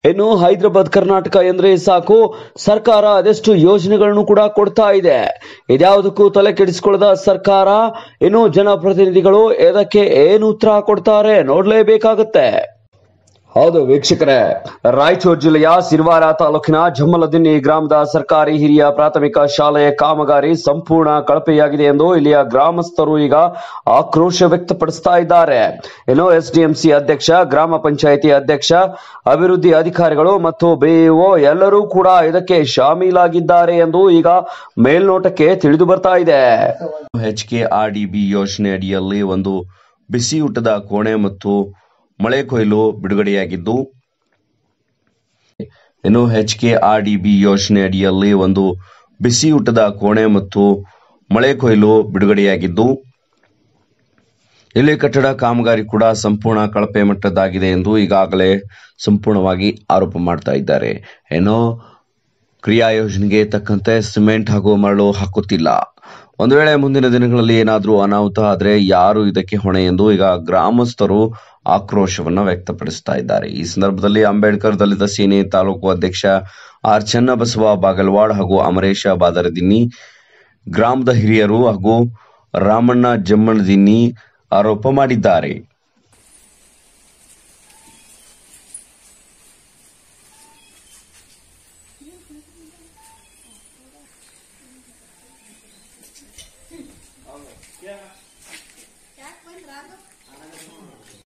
ಇನ್ನು ಹೈದರಾಬಾದ್ ಕರ್ನಾಟಕ ಎಂದ್ರೆ ಸಾಕು ಸರ್ಕಾರ ಅದೆಷ್ಟು ಯೋಜನೆಗಳನ್ನು ಕೂಡ ಕೊಡ್ತಾ ಇದೆ ಇದ್ಯಾವುದಕ್ಕೂ ತಲೆ ಕೆಡಿಸಿಕೊಳ್ಳದ ಸರ್ಕಾರ ಇನ್ನು ಜನಪ್ರತಿನಿಧಿಗಳು ಇದಕ್ಕೆ ಏನು ಉತ್ತರ ಕೊಡ್ತಾರೆ ನೋಡ್ಲೇಬೇಕಾಗತ್ತೆ ಹೌದು ವೀಕ್ಷಕರೇ ರಾಯಚೂರು ಜಿಲ್ಲೆಯ ಸಿರ್ವಾರ ತಾಲೂಕಿನ ಜಮ್ಮಲದಿನ್ನಿ ಗ್ರಾಮದ ಸರ್ಕಾರಿ ಹಿರಿಯ ಪ್ರಾಥಮಿಕ ಶಾಲೆಯ ಕಾಮಗಾರಿ ಸಂಪೂರ್ಣ ಕಳಪೆಯಾಗಿದೆ ಎಂದು ಇಲ್ಲಿಯ ಗ್ರಾಮಸ್ಥರು ಈಗ ಆಕ್ರೋಶ ವ್ಯಕ್ತಪಡಿಸ್ತಾ ಇದ್ದಾರೆ ಇನ್ನು ಎಸ್ಡಿಎಂಸಿ ಅಧ್ಯಕ್ಷ ಗ್ರಾಮ ಪಂಚಾಯಿತಿ ಅಧ್ಯಕ್ಷ ಅಭಿವೃದ್ಧಿ ಅಧಿಕಾರಿಗಳು ಮತ್ತು ಬಿಇಒ ಎಲ್ಲರೂ ಕೂಡ ಇದಕ್ಕೆ ಶಾಮೀಲಾಗಿದ್ದಾರೆ ಎಂದು ಈಗ ಮೇಲ್ನೋಟಕ್ಕೆ ತಿಳಿದು ಬರ್ತಾ ಇದೆ H K R D B ಯೋಜನೆ ಅಡಿಯಲ್ಲಿ ಒಂದು ಬಿಸಿಯೂಟದ ಕೋಣೆ ಮತ್ತು ಮಳೆ ಕೊಯ್ಲು ಬಿಡುಗಡೆಯಾಗಿದ್ದು ಇನ್ನು H K R D B ಯೋಜನೆ ಅಡಿಯಲ್ಲಿ ಒಂದು ಬಿಸಿಯೂಟದ ಕೋಣೆ ಮತ್ತು ಮಳೆ ಕೊಯ್ಲು ಬಿಡುಗಡೆಯಾಗಿದ್ದು ಇಲ್ಲಿ ಕಟ್ಟಡ ಕಾಮಗಾರಿ ಕೂಡ ಸಂಪೂರ್ಣ ಕಳಪೆ ಮಟ್ಟದ್ದಾಗಿದೆ ಎಂದು ಈಗಾಗಲೇ ಸಂಪೂರ್ಣವಾಗಿ ಆರೋಪ ಮಾಡ್ತಾ ಇದ್ದಾರೆ ಏನೋ ಕ್ರಿಯಾ ಯೋಜನೆಗೆ ತಕ್ಕಂತೆ ಸಿಮೆಂಟ್ ಹಾಗೂ ಮರಳು ಹಾಕುತ್ತಿಲ್ಲ ಒಂದು ವೇಳೆ ಮುಂದಿನ ದಿನಗಳಲ್ಲಿ ಏನಾದರೂ ಅನಾಹುತ ಆದರೆ ಯಾರು ಇದಕ್ಕೆ ಹೊಣೆ ಎಂದು ಈಗ ಗ್ರಾಮಸ್ಥರು ಆಕ್ರೋಶವನ್ನ ವ್ಯಕ್ತಪಡಿಸ್ತಾ ಇದ್ದಾರೆ ಈ ಸಂದರ್ಭದಲ್ಲಿ ಅಂಬೇಡ್ಕರ್ ದಲಿತ ಸೇನೆ ತಾಲೂಕು ಅಧ್ಯಕ್ಷ ಆರ್ ಚನ್ನಬಸವ ಬಾಗಲವಾಡ್ ಹಾಗೂ ಅಮರೇಶ ಬಾದರದಿನ್ನಿ ಗ್ರಾಮದ ಹಿರಿಯರು ಹಾಗೂ ರಾಮಣ್ಣ ಜಮ್ಮಣದಿನ್ನಿ ಆರೋಪ ಮಾಡಿದ್ದಾರೆ Yeah.